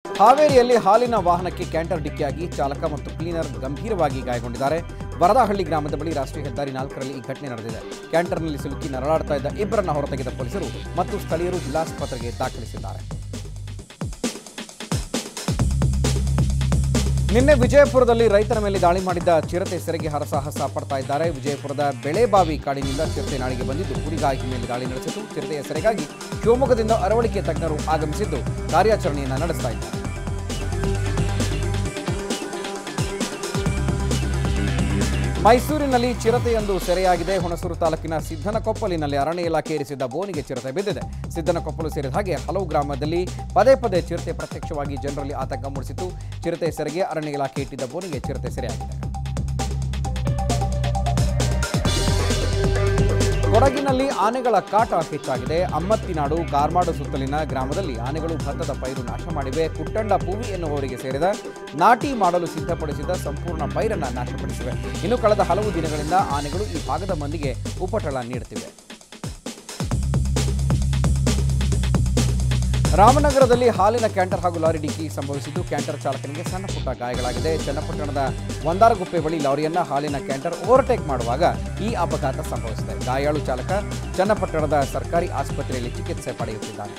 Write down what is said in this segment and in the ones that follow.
ಹಾವೇರಿಯಲ್ಲಿ ಹಾಲಿನ ವಾಹನಕ್ಕೆ ಕ್ಯಾಂಟರ್ ಡಿಕ್ಕಿಯಾಗಿ ಚಾಲಕ ಮತ್ತು ಕ್ಲೀನರ್ ಗಂಭೀರವಾಗಿ ಗಾಯಗೊಂಡಿದ್ದಾರೆ ವರದಹಳ್ಳಿ ಗ್ರಾಮದ ಬಳಿ ರಾಷ್ಟ್ರೀಯ ಹೆದ್ದಾರಿ ನಾಲ್ಕರಲ್ಲಿ ಈ ಘಟನೆ ನಡೆದಿದೆ ಕ್ಯಾಂಟರ್ನಲ್ಲಿ ಸಿಲುಕಿ ನರಳಾಡ್ತಾ ಇದ್ದ ಇಬ್ಬರನ್ನ ಹೊರತೆಗೆದ ಪೊಲೀಸರು ಮತ್ತು ಸ್ಥಳೀಯರು ಜಿಲ್ಲಾಸ್ಪತ್ರೆಗೆ ದಾಖಲಿಸಿದ್ದಾರೆ ನಿನ್ನೆ ವಿಜಯಪುರದಲ್ಲಿ ರೈತರ ಮೇಲೆ ದಾಳಿ ಮಾಡಿದ್ದ ಚಿರತೆ ಸೆರೆಗೆ ಹರಸಾಹಸ ಪಡ್ತಾ ಇದ್ದಾರೆ ವಿಜಯಪುರದ ಬೆಳೆಬಾವಿ ಕಾಡಿನಿಂದ ಚಿರತೆ ನಾಡಿಗೆ ಬಂದಿದ್ದು ಕುರಿಗಾಯಿಕೆ ಮೇಲೆ ದಾಳಿ ನಡೆಸಿತು ಚಿರತೆಯ ಸೆರೆಗಾಗಿ ಶಿವಮೊಗ್ಗದಿಂದ ಅರವಳಿಕೆ ತಜ್ಞರು ಆಗಮಿಸಿದ್ದು ಕಾರ್ಯಾಚರಣೆಯನ್ನು ನಡೆಸ್ತಾ ಇದ್ದಾರೆ ಮೈಸೂರಿನಲ್ಲಿ ಚಿರತೆಯೊಂದು ಸೆರೆಯಾಗಿದೆ ಹುಣಸೂರು ತಾಲೂಕಿನ ಸಿದ್ದನಕೊಪ್ಪಲಿನಲ್ಲಿ ಅರಣ್ಯ ಇಲಾಖೆ ಇರಿಸಿದ್ದ ಬೋನಿಗೆ ಚಿರತೆ ಬಿದ್ದಿದೆ ಸಿದ್ದನಕೊಪ್ಪಲು ಸೇರಿದ ಹಾಗೆ ಹಲವು ಗ್ರಾಮದಲ್ಲಿ ಪದೇ ಪದೇ ಚಿರತೆ ಪ್ರತ್ಯಕ್ಷವಾಗಿ ಜನರಲ್ಲಿ ಆತಂಕ ಮೂಡಿಸಿತು ಚಿರತೆ ಸೆರೆಗೆ ಅರಣ್ಯ ಇಲಾಖೆ ಇಟ್ಟಿದ್ದ ಬೋನಿಗೆ ಚಿರತೆ ಸೆರೆಯಾಗಿದೆ ಕೊಡಗಿನಲ್ಲಿ ಆನೆಗಳ ಕಾಟ ಹೆಚ್ಚಾಗಿದೆ ಅಮ್ಮತ್ತಿನಾಡು ಕಾರ್ಮಾಡು ಸುತ್ತಲಿನ ಗ್ರಾಮದಲ್ಲಿ ಆನೆಗಳು ಭತ್ತದ ಪೈರು ನಾಶ ಮಾಡಿವೆ ಕುಟ್ಟಂಡ ಪೂವಿ ಎನ್ನುವವರಿಗೆ ಸೇರಿದ ನಾಟಿ ಮಾಡಲು ಸಿದ್ಧಪಡಿಸಿದ ಸಂಪೂರ್ಣ ಪೈರನ್ನು ನಾಶಪಡಿಸಿವೆ ಇನ್ನು ಕಳೆದ ಹಲವು ದಿನಗಳಿಂದ ಆನೆಗಳು ಈ ಭಾಗದ ಮಂದಿಗೆ ಉಪಟಳ ನೀಡುತ್ತಿವೆ ರಾಮನಗರದಲ್ಲಿ ಹಾಲಿನ ಕ್ಯಾಂಟರ್ ಹಾಗೂ ಲಾರಿ ಡಿಕ್ಕಿ ಸಂಭವಿಸಿದ್ದು ಕ್ಯಾಂಟರ್ ಚಾಲಕನಿಗೆ ಸಣ್ಣ ಪುಟ್ಟ ಗಾಯಗಳಾಗಿದೆ ಚನ್ನಪಟ್ಟಣದ ಒಂದಾರಗುಪ್ಪೆ ಬಳಿ ಲಾರಿಯನ್ನ ಹಾಲಿನ ಕ್ಯಾಂಟರ್ ಓವರ್ಟೇಕ್ ಮಾಡುವಾಗ ಈ ಅಪಘಾತ ಸಂಭವಿಸಿದೆ ಗಾಯಾಳು ಚಾಲಕ ಚನ್ನಪಟ್ಟಣದ ಸರ್ಕಾರಿ ಆಸ್ಪತ್ರೆಯಲ್ಲಿ ಚಿಕಿತ್ಸೆ ಪಡೆಯುತ್ತಿದ್ದಾನೆ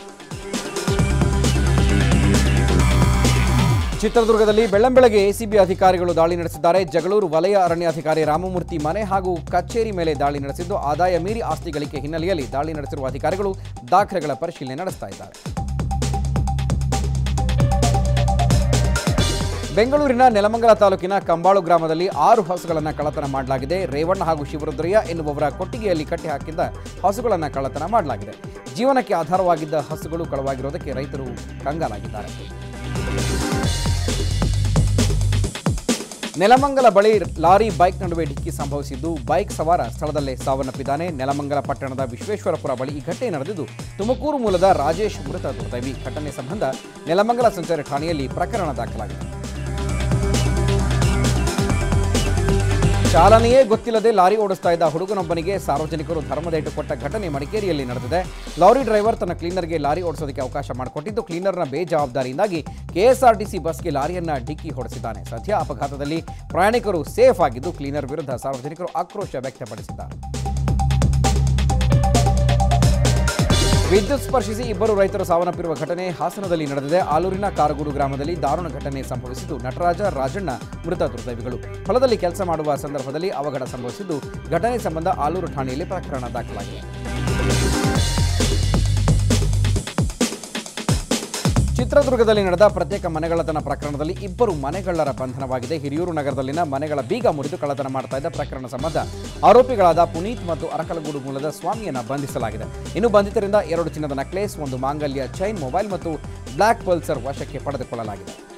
ಚಿತ್ರದುರ್ಗದಲ್ಲಿ ಬೆಳ್ಳಂಬೆಳಗ್ಗೆ ಎಸಿಬಿ ಅಧಿಕಾರಿಗಳು ದಾಳಿ ನಡೆಸಿದ್ದಾರೆ ಜಗಳೂರು ವಲಯ ಅರಣ್ಯಾಧಿಕಾರಿ ರಾಮಮೂರ್ತಿ ಮನೆ ಹಾಗೂ ಕಚೇರಿ ಮೇಲೆ ದಾಳಿ ನಡೆಸಿದ್ದು ಆದಾಯ ಮೀರಿ ಆಸ್ತಿ ಗಳಿಕೆ ಹಿನ್ನೆಲೆಯಲ್ಲಿ ದಾಳಿ ನಡೆಸಿರುವ ಅಧಿಕಾರಿಗಳು ದಾಖಲೆಗಳ ಪರಿಶೀಲನೆ ನಡೆಸ್ತಾ ಇದ್ದಾರೆ ಬೆಂಗಳೂರಿನ ನೆಲಮಂಗಲ ತಾಲೂಕಿನ ಕಂಬಾಳು ಗ್ರಾಮದಲ್ಲಿ ಆರು ಹಸುಗಳನ್ನು ಕಳ್ಳತನ ಮಾಡಲಾಗಿದೆ ರೇವಣ್ಣ ಹಾಗೂ ಶಿವರುದ್ರಯ್ಯ ಎನ್ನುವವರ ಕೊಟ್ಟಿಗೆಯಲ್ಲಿ ಕಟ್ಟಿ ಹಾಕಿದ್ದ ಹಸುಗಳನ್ನು ಕಳ್ಳತನ ಮಾಡಲಾಗಿದೆ ಜೀವನಕ್ಕೆ ಆಧಾರವಾಗಿದ್ದ ಹಸುಗಳು ಕಳವಾಗಿರೋದಕ್ಕೆ ರೈತರು ಕಂಗಾಲಾಗಿದ್ದಾರೆ ನೆಲಮಂಗಲ ಬಳಿ ಲಾರಿ ಬೈಕ್ ನಡುವೆ ಡಿಕ್ಕಿ ಸಂಭವಿಸಿದ್ದು ಬೈಕ್ ಸವಾರ ಸ್ಥಳದಲ್ಲೇ ಸಾವನ್ನಪ್ಪಿದ್ದಾನೆ ನೆಲಮಂಗಲ ಪಟ್ಟಣದ ವಿಶ್ವೇಶ್ವರಪುರ ಬಳಿ ಈ ಘಟನೆ ನಡೆದಿದ್ದು ತುಮಕೂರು ಮೂಲದ ರಾಜೇಶ್ ಮೃತ ದುರ್ದೈವಿ ಘಟನೆ ಸಂಬಂಧ ನೆಲಮಂಗಲ ಸಂಚಾರಿ ಠಾಣೆಯಲ್ಲಿ ಪ್ರಕರಣ ದಾಖಲಾಗಿದೆ ಚಾಲನೆಯೇ ಗೊತ್ತಿಲ್ಲದೆ ಲಾರಿ ಓಡಿಸ್ತಾ ಇದ್ದ ಹುಡುಗನೊಬ್ಬನಿಗೆ ಸಾರ್ವಜನಿಕರು ಧರ್ಮದೇಟು ಕೊಟ್ಟ ಘಟನೆ ಮಡಿಕೇರಿಯಲ್ಲಿ ನಡೆದಿದೆ ಲಾರಿ ಡ್ರೈವರ್ ತನ್ನ ಕ್ಲೀನರ್ಗೆ ಲಾರಿ ಓಡಿಸೋದಕ್ಕೆ ಅವಕಾಶ ಮಾಡಿಕೊಟ್ಟಿದ್ದು ಕ್ಲೀನರ್ನ ಬೇಜವಾಬ್ದಾರಿಯಿಂದಾಗಿ ಕೆಎಸ್ಆರ್ಟಿಸಿ ಬಸ್ಗೆ ಲಾರಿಯನ್ನ ಡಿಕ್ಕಿ ಹೊಡೆಸಿದ್ದಾನೆ ಸದ್ಯ ಅಪಘಾತದಲ್ಲಿ ಪ್ರಯಾಣಿಕರು ಸೇಫ್ ಆಗಿದ್ದು ಕ್ಲೀನರ್ ವಿರುದ್ಧ ಸಾರ್ವಜನಿಕರು ಆಕ್ರೋಶ ವ್ಯಕ್ತಪಡಿಸಿದ್ದಾರೆ ವಿದ್ಯುತ್ ಸ್ಪರ್ಶಿಸಿ ಇಬ್ಬರು ರೈತರು ಸಾವನ್ನಪ್ಪಿರುವ ಘಟನೆ ಹಾಸನದಲ್ಲಿ ನಡೆದಿದೆ ಆಲೂರಿನ ಕಾರಗೂಡು ಗ್ರಾಮದಲ್ಲಿ ದಾರುಣ ಘಟನೆ ಸಂಭವಿಸಿದ್ದು ನಟರಾಜ ರಾಜಣ್ಣ ಮೃತ ದುರ್ದೈವಿಗಳು ಹೊಲದಲ್ಲಿ ಕೆಲಸ ಮಾಡುವ ಸಂದರ್ಭದಲ್ಲಿ ಅವಘಡ ಸಂಭವಿಸಿದ್ದು ಘಟನೆ ಸಂಬಂಧ ಆಲೂರು ಠಾಣೆಯಲ್ಲಿ ಪ್ರಕರಣ ದಾಖಲಾಗಿದೆ ಚಿತ್ರದುರ್ಗದಲ್ಲಿ ನಡೆದ ಪ್ರತ್ಯೇಕ ಮನೆಗಳ್ಳತನ ಪ್ರಕರಣದಲ್ಲಿ ಇಬ್ಬರು ಮನೆಗಳ್ಳರ ಬಂಧನವಾಗಿದೆ ಹಿರಿಯೂರು ನಗರದಲ್ಲಿನ ಮನೆಗಳ ಬೀಗ ಮುರಿದು ಕಳ್ಳತನ ಮಾಡ್ತಾ ಇದ್ದ ಪ್ರಕರಣ ಸಂಬಂಧ ಆರೋಪಿಗಳಾದ ಪುನೀತ್ ಮತ್ತು ಅರಕಲಗೂಡು ಮೂಲದ ಸ್ವಾಮಿಯನ್ನ ಬಂಧಿಸಲಾಗಿದೆ ಇನ್ನು ಬಂಧಿತರಿಂದ ಎರಡು ಚಿನ್ನದ ನೆಕ್ಲೇಸ್ ಒಂದು ಮಾಂಗಲ್ಯ ಚೈನ್ ಮೊಬೈಲ್ ಮತ್ತು ಬ್ಲಾಕ್ ಪಲ್ಸರ್ ವಶಕ್ಕೆ ಪಡೆದುಕೊಳ್ಳಲಾಗಿದೆ